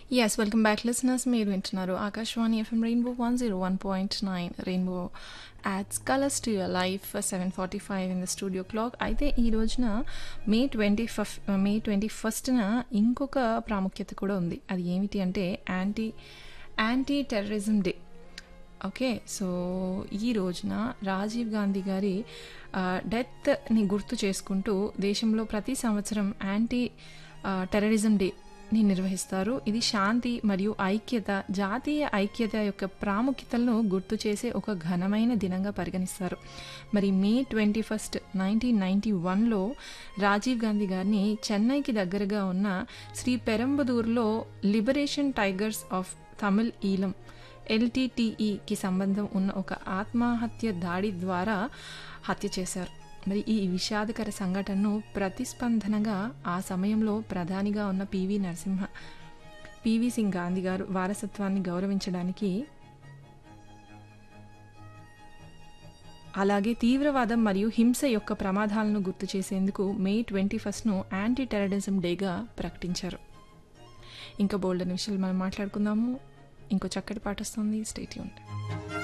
yes welcome back listeners మీరు వింటున్నారు Akashvani FM rainbow one zero one point nine rainbow adds colours to your life seven forty five in the studio clock అయితే ఈ రోజున May twenty first May twenty ఫస్ట్న ఇంకొక ప్రాముఖ్యత కూడా ఉంది అది ఏమిటి అంటే anti anti terrorism day okay so ఈ రోజున రాజీవ్ గాంధీ గారి డెత్ని గుర్తు చేసుకుంటూ దేశంలో ప్రతి సంవత్సరం యాంటీ టెర్రరిజం డేని నిర్వహిస్తారు ఇది శాంతి మరియు ఐక్యత జాతీయ ఐక్యత యొక్క ప్రాముఖ్యతలను గుర్తు చేసే ఒక ఘనమైన దినంగా పరిగణిస్తారు మరి May twenty first nineteen ninety వన్లో రాజీవ్ గాంధీ గారిని చెన్నైకి దగ్గరగా ఉన్న శ్రీ పెరంబదూర్లో liberation tigers of Tamil Eelam ఎల్టీటీఈకి సంబంధం ఉన్న ఒక ఆత్మహత్య దాడి ద్వారా హత్య చేశారు మరి ఈ విషాదకర సంఘటనను ప్రతిస్పందనగా ఆ సమయంలో ప్రధానిగా ఉన్న పివి నరసింహ పివి సింగ్ గాంధీ గారు వారసత్వాన్ని గౌరవించడానికి అలాగే తీవ్రవాదం మరియు హింస యొక్క ప్రమాదాలను గుర్తు చేసేందుకు మే ట్వంటీ ఫస్ట్ను యాంటీ టెర్రరిజం డేగా ప్రకటించారు ఇంకా బోల్డ్ అనే విషయాలు మనం మాట్లాడుకుందాము ఇంకో చక్కటి పాట వస్తుంది స్టేట్ యూన్